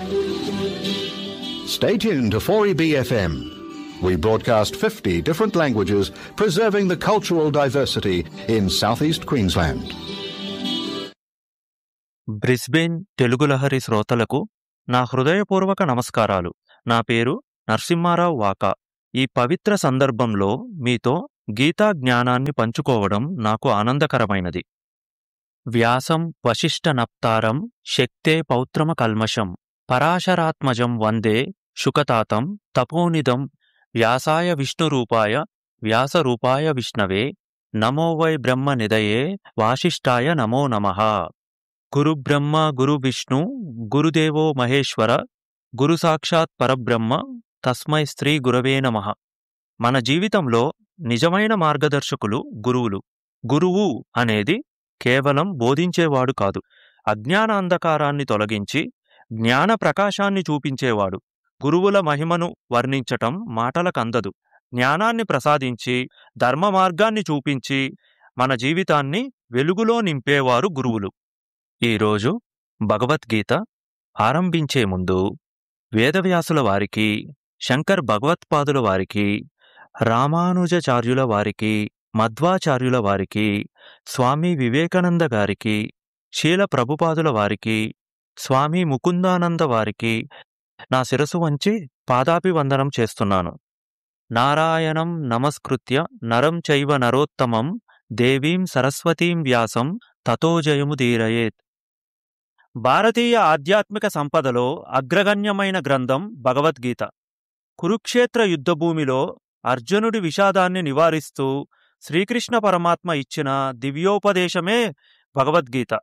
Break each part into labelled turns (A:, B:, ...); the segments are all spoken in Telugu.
A: Stay tuned to 4EB FM. We broadcast 50 different languages, preserving the cultural diversity in southeast Queensland.
B: Brisbane Telugu Lahari శ్రోతలకు నా హృదయపూర్వక నమస్కారాలు నా పేరు నరసింహారావు వాకా ఈ పవిత్ర సందర్భంలో మీతో గీతా జ్ఞానాన్ని పంచుకోవడం నాకు ఆనందకరమైనది వ్యాసం వశిష్ట నప్తారం శక్తే పౌత్రమ కల్మషం పరాశరాత్మజం వందే శుకతాతం తపోనిదం వ్యాసాయ విష్ణురూపాయ వ్యాసరూపాయ విష్ణవే నమో వై బ్రహ్మ నిదయే వాసిష్ఠాయ నమో నమః గురు బ్రహ్మ గురు విష్ణు గురుదేవో మహేశ్వర గురు సాక్షాత్ పరబ్రహ్మ తస్మై స్త్రీ గురవే నమః మన జీవితంలో నిజమైన మార్గదర్శకులు గురువులు గురువు అనేది కేవలం బోధించేవాడు కాదు అజ్ఞాన అంధకారాన్ని తొలగించి జ్ఞాన ప్రకాశాన్ని చూపించేవాడు గురువుల మహిమను వర్ణించటం మాటలకందదు జ్ఞానాన్ని ప్రసాదించి ధర్మ మార్గాన్ని చూపించి మన జీవితాన్ని వెలుగులో నింపేవారు గురువులు ఈరోజు భగవద్గీత ఆరంభించే ముందు వేదవ్యాసుల వారికి శంకర్ భగవత్పాదుల వారికి రామానుజాచార్యుల వారికి మధ్వాచార్యుల వారికి స్వామి వివేకానంద గారికి శీల ప్రభుపాదుల వారికి స్వామి ముకుందానంద వారికి నా శిరసు వంచి పాదాభివందనం చేస్తున్నాను నారాయణం నమస్కృత్య నరం చైవ నరోత్తమం దేవీం సరస్వతీం వ్యాసం తతో జయము దీరయేత్ భారతీయ ఆధ్యాత్మిక సంపదలో అగ్రగణ్యమైన గ్రంథం భగవద్గీత కురుక్షేత్ర యుద్ధభూమిలో అర్జునుడి విషాదాన్ని నివారిస్తూ శ్రీకృష్ణ పరమాత్మ ఇచ్చిన దివ్యోపదేశమే భగవద్గీత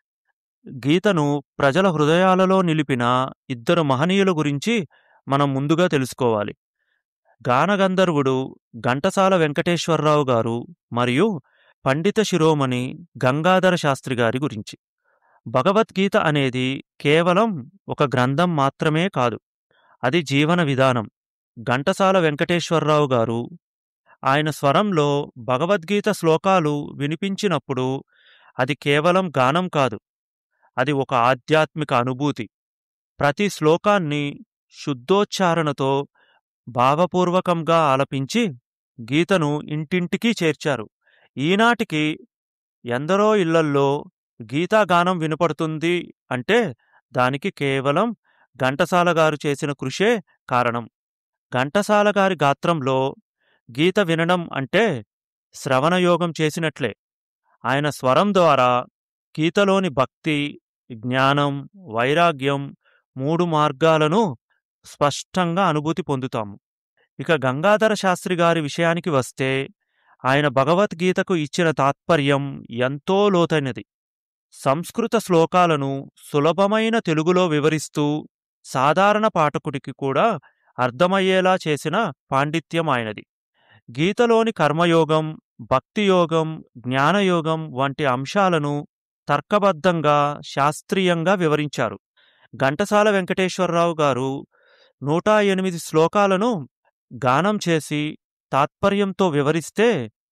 B: గీతను ప్రజల హృదయాలలో నిలిపిన ఇద్దరు మహనీయుల గురించి మనం ముందుగా తెలుసుకోవాలి గానగంధర్వుడు ఘంటసాల వెంకటేశ్వరరావు గారు మరియు పండిత శిరోమణి గంగాధర శాస్త్రి గారి గురించి భగవద్గీత అనేది కేవలం ఒక గ్రంథం మాత్రమే కాదు అది జీవన విధానం ఘంటసాల వెంకటేశ్వరరావు గారు ఆయన స్వరంలో భగవద్గీత శ్లోకాలు వినిపించినప్పుడు అది కేవలం గానం కాదు అది ఒక ఆధ్యాత్మిక అనుభూతి ప్రతి శ్లోకాన్ని శుద్ధోచ్చారణతో భావపూర్వకంగా ఆలపించి గీతను ఇంటింటికి చేర్చారు ఈనాటికి ఎందరో ఇళ్లల్లో గీతాగానం వినపడుతుంది అంటే దానికి కేవలం ఘంటసాల గారు చేసిన కృషే కారణం ఘంటసాల గారి గాత్రంలో గీత వినడం అంటే శ్రవణయోగం చేసినట్లే ఆయన స్వరం ద్వారా గీతలోని భక్తి జ్ఞానం వైరాగ్యం మూడు మార్గాలను స్పష్టంగా అనుభూతి పొందుతాము ఇక గంగాధర శాస్త్రి గారి విషయానికి వస్తే ఆయన భగవద్గీతకు ఇచ్చిన తాత్పర్యం ఎంతో లోతైనది సంస్కృత శ్లోకాలను సులభమైన తెలుగులో వివరిస్తూ సాధారణ పాఠకుడికి కూడా అర్థమయ్యేలా చేసిన పాండిత్యం ఆయనది గీతలోని కర్మయోగం భక్తియోగం జ్ఞానయోగం వంటి అంశాలను తర్కబద్ధంగా శాస్త్రీయంగా వివరించారు ఘంటసాల వెంకటేశ్వరరావు గారు నూట ఎనిమిది శ్లోకాలను గానం చేసి తాత్పర్యంతో వివరిస్తే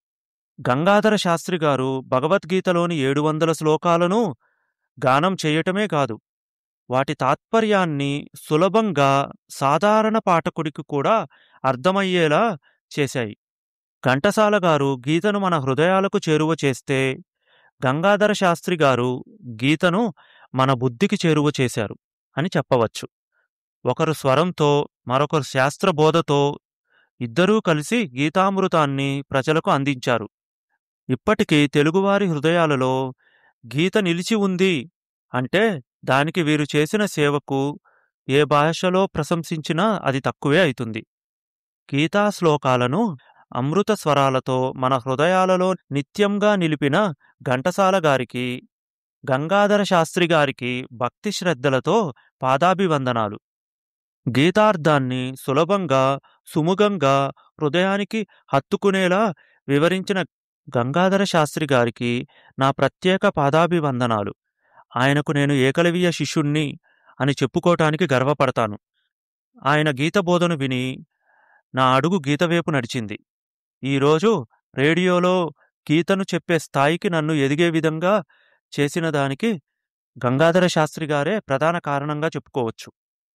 B: గంగాధర శాస్త్రి గారు భగవద్గీతలోని ఏడు వందల శ్లోకాలను గానం చేయటమే కాదు వాటి తాత్పర్యాన్ని సులభంగా సాధారణ పాఠకుడికి కూడా అర్థమయ్యేలా చేశాయి ఘంటసాల గారు గీతను మన హృదయాలకు చేరువ చేస్తే గంగాధర శాస్త్రి గారు గీతను మన బుద్ధికి చేరువ చేశారు అని చెప్పవచ్చు ఒకరు స్వరంతో మరొకరు శాస్త్రబోధతో ఇద్దరూ కలిసి గీతామృతాన్ని ప్రజలకు అందించారు ఇప్పటికీ తెలుగువారి హృదయాలలో గీత నిలిచి ఉంది అంటే దానికి వీరు చేసిన సేవకు ఏ భాషలో ప్రశంసించినా అది తక్కువే అవుతుంది గీతా శ్లోకాలను అమృత స్వరాలతో మన హృదయాలలో నిత్యంగా నిలిపిన ఘంటసాల గారికి గంగాధర శాస్త్రి గారికి భక్తి శ్రద్ధలతో పాదాభివందనాలు గీతార్థాన్ని సులభంగా సుముఖంగా హృదయానికి హత్తుకునేలా వివరించిన గంగాధర శాస్త్రి గారికి నా ప్రత్యేక పాదాభివందనాలు ఆయనకు నేను ఏకలవ్య శిష్యుణ్ణి అని చెప్పుకోటానికి గర్వపడతాను ఆయన గీత బోధను విని నా అడుగు గీతవైపు నడిచింది ఈరోజు రేడియోలో గీతను చెప్పే స్థాయికి నన్ను ఎదిగే విధంగా చేసిన దానికి గంగాధర శాస్త్రి గారే ప్రధాన కారణంగా చెప్పుకోవచ్చు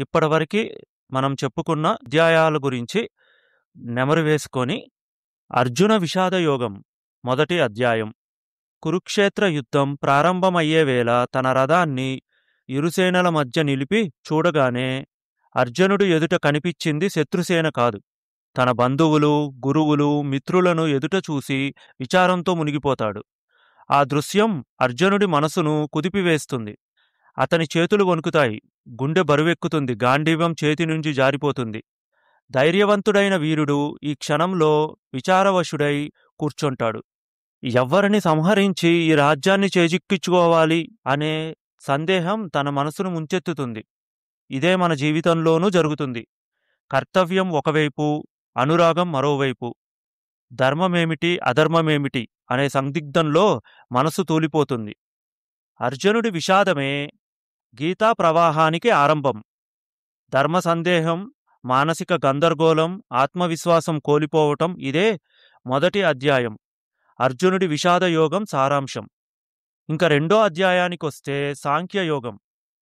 B: ఇప్పటివరకు మనం చెప్పుకున్న అధ్యాయాల గురించి నెమరు వేసుకొని అర్జున విషాద యోగం మొదటి అధ్యాయం కురుక్షేత్ర యుద్ధం ప్రారంభమయ్యే వేళ తన రథాన్ని ఇరుసేనల మధ్య నిలిపి చూడగానే అర్జునుడు ఎదుట కనిపించింది శత్రుసేన కాదు తన బంధువులు గురువులు మిత్రులను ఎదుట చూసి విచారంతో మునిగిపోతాడు ఆ దృశ్యం అర్జునుడి మనసును కుదిపివేస్తుంది అతని చేతులు వణుకుతాయి గుండె బరువెక్కుతుంది గాంధీవం చేతి నుంచి జారిపోతుంది ధైర్యవంతుడైన వీరుడు ఈ క్షణంలో విచారవశుడై కూర్చుంటాడు ఎవ్వరిని సంహరించి ఈ రాజ్యాన్ని చేజిక్కించుకోవాలి అనే సందేహం తన మనసును ముంచెత్తుతుంది ఇదే మన జీవితంలోనూ జరుగుతుంది కర్తవ్యం ఒకవైపు అనురాగం మరోవైపు ధర్మమేమిటి అధర్మమేమిటి అనే సందిగ్ధంలో మనసు తూలిపోతుంది అర్జునుడి విషాదమే గీతా ప్రవాహానికి ఆరంభం ధర్మ సందేహం మానసిక గందరగోళం ఆత్మవిశ్వాసం కోల్పోవటం ఇదే మొదటి అధ్యాయం అర్జునుడి విషాదయోగం సారాంశం ఇంకా రెండో అధ్యాయానికొస్తే సాంఖ్యయోగం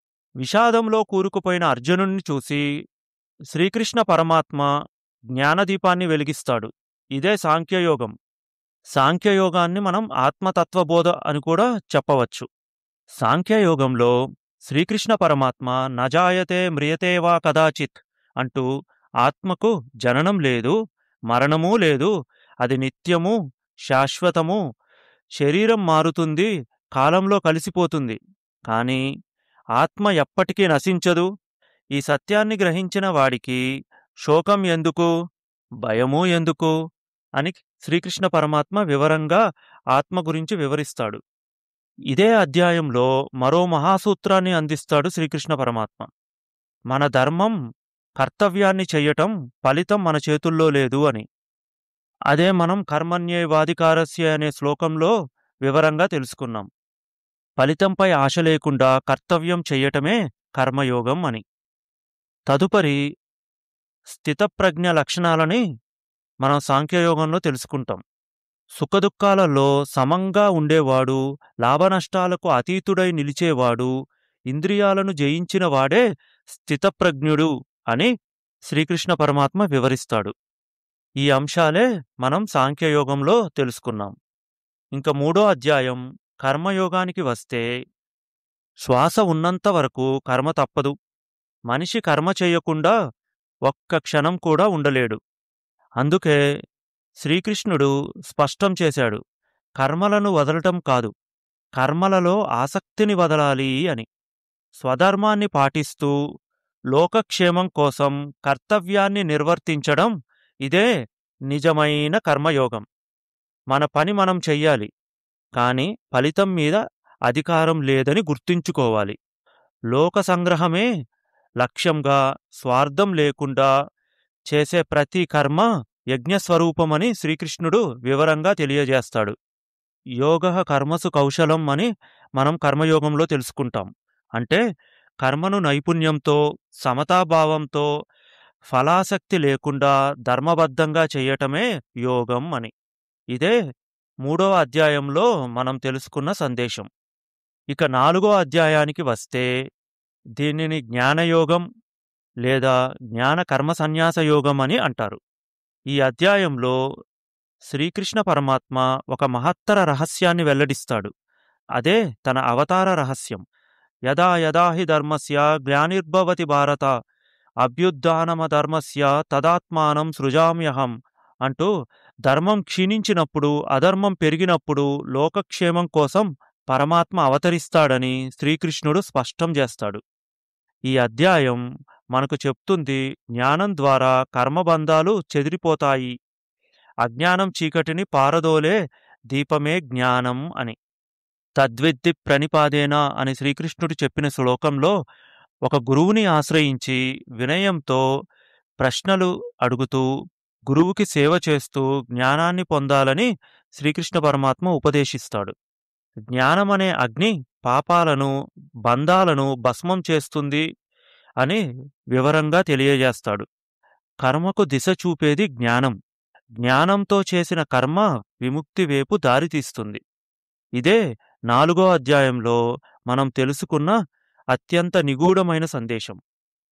B: విషాదంలో కూరుకుపోయిన అర్జునుణ్ణి చూసి శ్రీకృష్ణ పరమాత్మ జ్ఞానదీపాన్ని వెలిగిస్తాడు ఇదే సాంఖ్యయోగం సాంఖ్యయోగాన్ని మనం ఆత్మతత్వబోధ అని కూడా చెప్పవచ్చు సాంఖ్యయోగంలో శ్రీకృష్ణ పరమాత్మ నజాయతే మ్రియతే వా కదాచిత్ అంటూ ఆత్మకు జననం లేదు మరణమూ లేదు అది నిత్యము శాశ్వతము శరీరం మారుతుంది కాలంలో కలిసిపోతుంది కాని ఆత్మ ఎప్పటికీ నశించదు ఈ సత్యాన్ని గ్రహించిన వాడికి శోకం ఎందుకు భయము ఎందుకు అని శ్రీకృష్ణ పరమాత్మ వివరంగా ఆత్మ గురించి వివరిస్తాడు ఇదే అధ్యాయంలో మరో మహాసూత్రాన్ని అందిస్తాడు శ్రీకృష్ణ పరమాత్మ మన ధర్మం కర్తవ్యాన్ని చెయ్యటం ఫలితం మన చేతుల్లో లేదు అని అదే మనం కర్మణ్యేవాధికారస్య అనే శ్లోకంలో వివరంగా తెలుసుకున్నాం ఫలితంపై ఆశ లేకుండా కర్తవ్యం చెయ్యటమే కర్మయోగం అని తదుపరి స్థితప్రజ్ఞ లక్షణాలని మనం సాంఖ్యయోగంలో తెలుసుకుంటాం సుఖదుఖాలలో సమంగా ఉండేవాడు లాభనష్టాలకు అతీతుడై నిలిచేవాడు ఇంద్రియాలను జయించిన వాడే స్థితప్రజ్ఞుడు అని శ్రీకృష్ణ పరమాత్మ వివరిస్తాడు ఈ అంశాలే మనం సాంఖ్యయోగంలో తెలుసుకున్నాం ఇంక మూడో అధ్యాయం కర్మయోగానికి వస్తే శ్వాస ఉన్నంత వరకు కర్మ తప్పదు మనిషి కర్మ చేయకుండా ఒక్క క్షణం కూడా ఉండలేడు అందుకే శ్రీకృష్ణుడు స్పష్టం చేశాడు కర్మలను వదలటం కాదు కర్మలలో ఆసక్తిని వదలాలి అని స్వధర్మాన్ని పాటిస్తూ లోకక్షేమం కోసం కర్తవ్యాన్ని నిర్వర్తించడం ఇదే నిజమైన కర్మయోగం మన పని మనం చెయ్యాలి కాని ఫలితం మీద అధికారం లేదని గుర్తుంచుకోవాలి లోక సంగ్రహమే లక్ష్యంగా స్వార్థం లేకుండా చేసే ప్రతి కర్మ యజ్ఞస్వరూపమని శ్రీకృష్ణుడు వివరంగా తెలియజేస్తాడు యోగ కర్మసు కౌశలం అని మనం కర్మయోగంలో తెలుసుకుంటాం అంటే కర్మను నైపుణ్యంతో సమతాభావంతో ఫలాసక్తి లేకుండా ధర్మబద్ధంగా చేయటమే యోగం అని ఇదే మూడో అధ్యాయంలో మనం తెలుసుకున్న సందేశం ఇక నాలుగో అధ్యాయానికి వస్తే దీనిని జ్ఞానయోగం లేదా జ్ఞాన కర్మ సన్యాస యోగం అని అంటారు ఈ అధ్యాయంలో శ్రీకృష్ణ పరమాత్మ ఒక మహత్తర రహస్యాన్ని వెల్లడిస్తాడు అదే తన అవతార రహస్యం యదా యదా హి ధర్మస్య గ్లానిర్భవతి భారత అభ్యుత్నమ ధర్మస్య తదాత్మానం సృజామ్యహం అంటూ ధర్మం క్షీణించినప్పుడు అధర్మం పెరిగినప్పుడు లోకక్షేమం కోసం పరమాత్మ అవతరిస్తాడని శ్రీకృష్ణుడు స్పష్టం చేస్తాడు ఈ అధ్యాయం మనకు చెప్తుంది జ్ఞానం ద్వారా కర్మబంధాలు చెదిరిపోతాయి అజ్ఞానం చీకటిని పారదోలే దీపమే జ్ఞానం అని తద్విద్ది ప్రణిపాదేన అని శ్రీకృష్ణుడు చెప్పిన శ్లోకంలో ఒక గురువుని ఆశ్రయించి వినయంతో ప్రశ్నలు అడుగుతూ గురువుకి సేవ చేస్తూ జ్ఞానాన్ని పొందాలని శ్రీకృష్ణ పరమాత్మ ఉపదేశిస్తాడు జ్ఞానమనే అగ్ని పాపాలను బంధాలను భస్మం చేస్తుంది అని వివరంగా తెలియజేస్తాడు కర్మకు దిశ చూపేది జ్ఞానం జ్ఞానంతో చేసిన కర్మ విముక్తి వైపు దారితీస్తుంది ఇదే నాలుగో అధ్యాయంలో మనం తెలుసుకున్న అత్యంత నిగూఢమైన సందేశం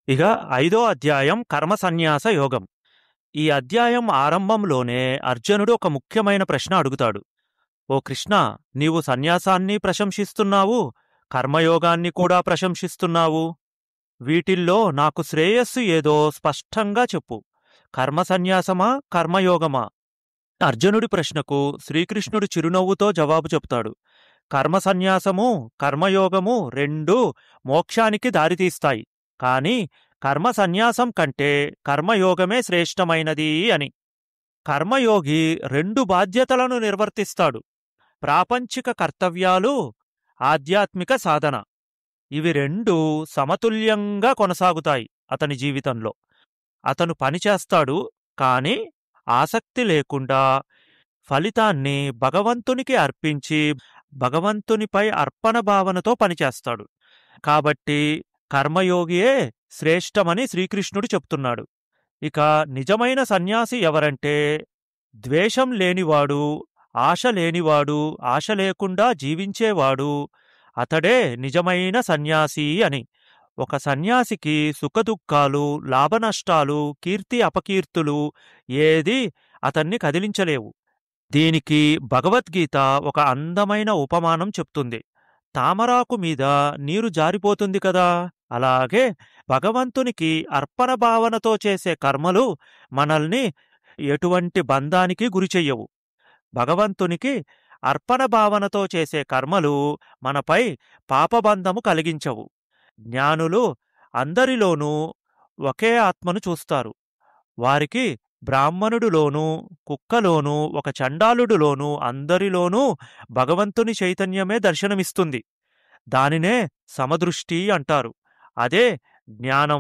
B: ఇక ఐదో అధ్యాయం కర్మ సన్యాస యోగం ఈ అధ్యాయం ఆరంభంలోనే అర్జునుడు ఒక ముఖ్యమైన ప్రశ్న అడుగుతాడు ఓ కృష్ణ నీవు సన్యాసాన్ని ప్రశంసిస్తున్నావు కర్మయోగాన్ని కూడా ప్రశంసిస్తున్నావు వీటిల్లో నాకు శ్రేయస్సు ఏదో స్పష్టంగా చెప్పు కర్మ సన్యాసమా కర్మయోగమా అర్జునుడి ప్రశ్నకు శ్రీకృష్ణుడు చిరునవ్వుతో జవాబు చెప్తాడు కర్మ సన్యాసము కర్మయోగము రెండూ మోక్షానికి దారితీస్తాయి కాని కర్మ సన్యాసం కంటే కర్మయోగమే శ్రేష్టమైనది అని కర్మయోగి రెండు బాధ్యతలను నిర్వర్తిస్తాడు ప్రాపంచిక కర్తవ్యాలు ఆధ్యాత్మిక సాధన ఇవి రెండు సమతుల్యంగా కొనసాగుతాయి అతని జీవితంలో అతను పనిచేస్తాడు కాని ఆసక్తి లేకుండా ఫలితాన్ని భగవంతునికి అర్పించి భగవంతునిపై అర్పణ భావనతో పనిచేస్తాడు కాబట్టి కర్మయోగియే శ్రేష్టమని శ్రీకృష్ణుడు చెప్తున్నాడు ఇక నిజమైన సన్యాసి ఎవరంటే ద్వేషం లేనివాడు ఆశ లేనివాడు ఆశ లేకుండా జీవించేవాడు అతడే నిజమైన సన్యాసి అని ఒక సన్యాసికి సుఖదుఖాలు లాభనష్టాలు కీర్తి అపకీర్తులు ఏది అతన్ని కదిలించలేవు దీనికి భగవద్గీత ఒక అందమైన ఉపమానం చెప్తుంది తామరాకు మీద నీరు జారిపోతుంది కదా అలాగే భగవంతునికి అర్పణ భావనతో చేసే కర్మలు మనల్ని ఎటువంటి బంధానికి గురిచెయ్యవు భగవంతునికి అర్పణ భావనతో చేసే కర్మలు మనపై పాపబంధము కలిగించవు జ్ఞానులు అందరిలోనూ ఒకే ఆత్మను చూస్తారు వారికి బ్రాహ్మణుడులోనూ కుక్కలోనూ ఒక చండాలుడులోనూ అందరిలోనూ భగవంతుని చైతన్యమే దర్శనమిస్తుంది దానినే సమదృష్టి అంటారు అదే జ్ఞానం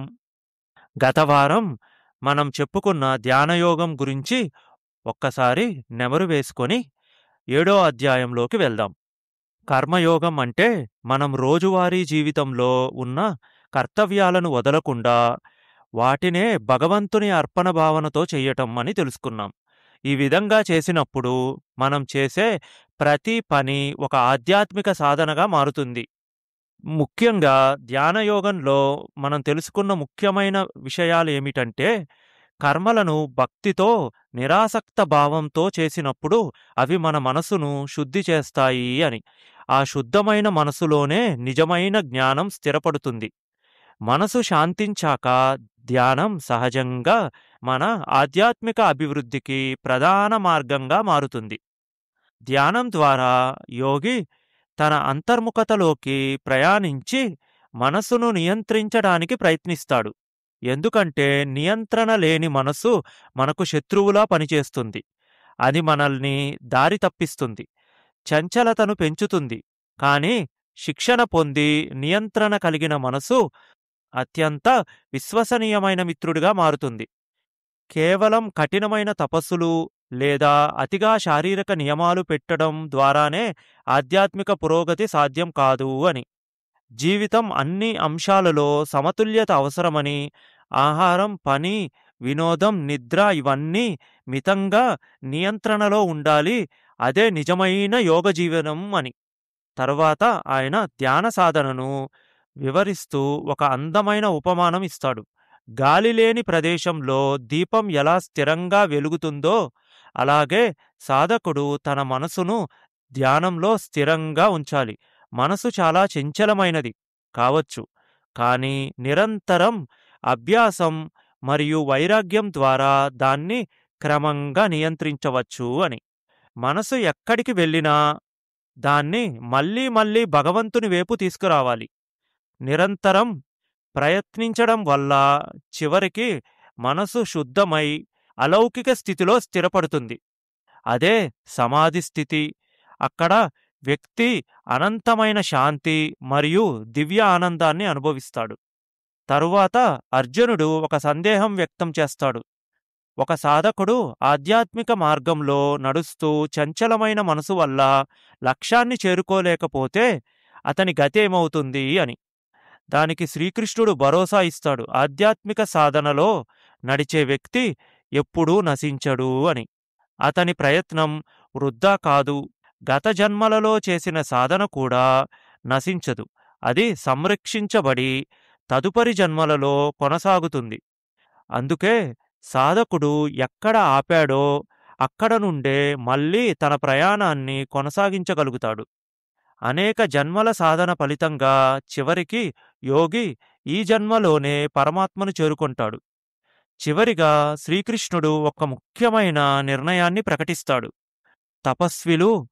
B: గతవారం మనం చెప్పుకున్న ధ్యానయోగం గురించి ఒక్కసారి నెమరు వేసుకొని ఏడో అధ్యాయంలోకి వెళ్దాం కర్మయోగం అంటే మనం రోజువారీ జీవితంలో ఉన్న కర్తవ్యాలను వదలకుండా వాటినే భగవంతుని అర్పణ భావనతో చెయ్యటం అని తెలుసుకున్నాం ఈ విధంగా చేసినప్పుడు మనం చేసే ప్రతి పని ఒక ఆధ్యాత్మిక సాధనగా మారుతుంది ముఖ్యంగా ధ్యానయోగంలో మనం తెలుసుకున్న ముఖ్యమైన విషయాలు ఏమిటంటే కర్మలను భక్తితో నిరాసక్త భావంతో చేసినప్పుడు అవి మన మనసును శుద్ధి చేస్తాయి అని ఆ శుద్ధమైన మనసులోనే నిజమైన జ్ఞానం స్థిరపడుతుంది మనసు శాంతించాక ధ్యానం సహజంగా మన ఆధ్యాత్మిక అభివృద్ధికి ప్రధాన మార్గంగా మారుతుంది ధ్యానం ద్వారా యోగి తన అంతర్ముఖతలోకి ప్రయాణించి మనసును నియంత్రించడానికి ప్రయత్నిస్తాడు ఎందుకంటే నియంత్రణ లేని మనసు మనకు శత్రువులా పనిచేస్తుంది అది మనల్ని దారి తప్పిస్తుంది చంచలతను పెంచుతుంది కాని శిక్షణ పొంది నియంత్రణ కలిగిన మనసు అత్యంత విశ్వసనీయమైన మిత్రుడిగా మారుతుంది కేవలం కఠినమైన తపస్సులు లేదా అతిగా శారీరక నియమాలు పెట్టడం ద్వారానే ఆధ్యాత్మిక పురోగతి సాధ్యం కాదు అని జీవితం అన్ని అంశాలలో సమతుల్యత అవసరమని ఆహారం పని వినోదం నిద్ర ఇవన్నీ మితంగా నియంత్రణలో ఉండాలి అదే నిజమైన యోగ జీవనం అని తరువాత ఆయన ధ్యాన సాధనను వివరిస్తూ ఒక అందమైన ఉపమానం ఇస్తాడు గాలి లేని ప్రదేశంలో దీపం ఎలా స్థిరంగా వెలుగుతుందో అలాగే సాధకుడు తన మనసును ధ్యానంలో స్థిరంగా ఉంచాలి మనసు చాలా చంచలమైనది కావచ్చు కానీ నిరంతరం అభ్యాసం మరియు వైరాగ్యం ద్వారా దాన్ని క్రమంగా నియంత్రించవచ్చు అని మనసు ఎక్కడికి వెళ్ళినా దాన్ని మళ్ళీ మళ్ళీ భగవంతుని వైపు తీసుకురావాలి నిరంతరం ప్రయత్నించడం వల్ల చివరికి మనసు శుద్ధమై అలౌకిక స్థితిలో స్థిరపడుతుంది అదే సమాధి స్థితి అక్కడ వ్యక్తి అనంతమైన శాంతి మరియు దివ్య ఆనందాన్ని అనుభవిస్తాడు తరువాత అర్జునుడు ఒక సందేహం వ్యక్తం చేస్తాడు ఒక సాధకుడు ఆధ్యాత్మిక మార్గంలో నడుస్తూ చంచలమైన మనసు వల్ల లక్ష్యాన్ని చేరుకోలేకపోతే అతని గతేమవుతుంది అని దానికి శ్రీకృష్ణుడు భరోసా ఇస్తాడు ఆధ్యాత్మిక సాధనలో నడిచే వ్యక్తి ఎప్పుడూ నశించడు అని అతని ప్రయత్నం వృద్ధా కాదు గత జన్మలలో చేసిన సాధన కూడా నశించదు అది సంరక్షించబడి తదుపరి జన్మలలో కొనసాగుతుంది అందుకే సాధకుడు ఎక్కడ ఆపాడో అక్కడ నుండే మళ్ళీ తన ప్రయాణాన్ని కొనసాగించగలుగుతాడు అనేక జన్మల సాధన ఫలితంగా చివరికి యోగి ఈ జన్మలోనే పరమాత్మను చేరుకుంటాడు చివరిగా శ్రీకృష్ణుడు ఒక ముఖ్యమైన నిర్ణయాన్ని ప్రకటిస్తాడు తపస్విలు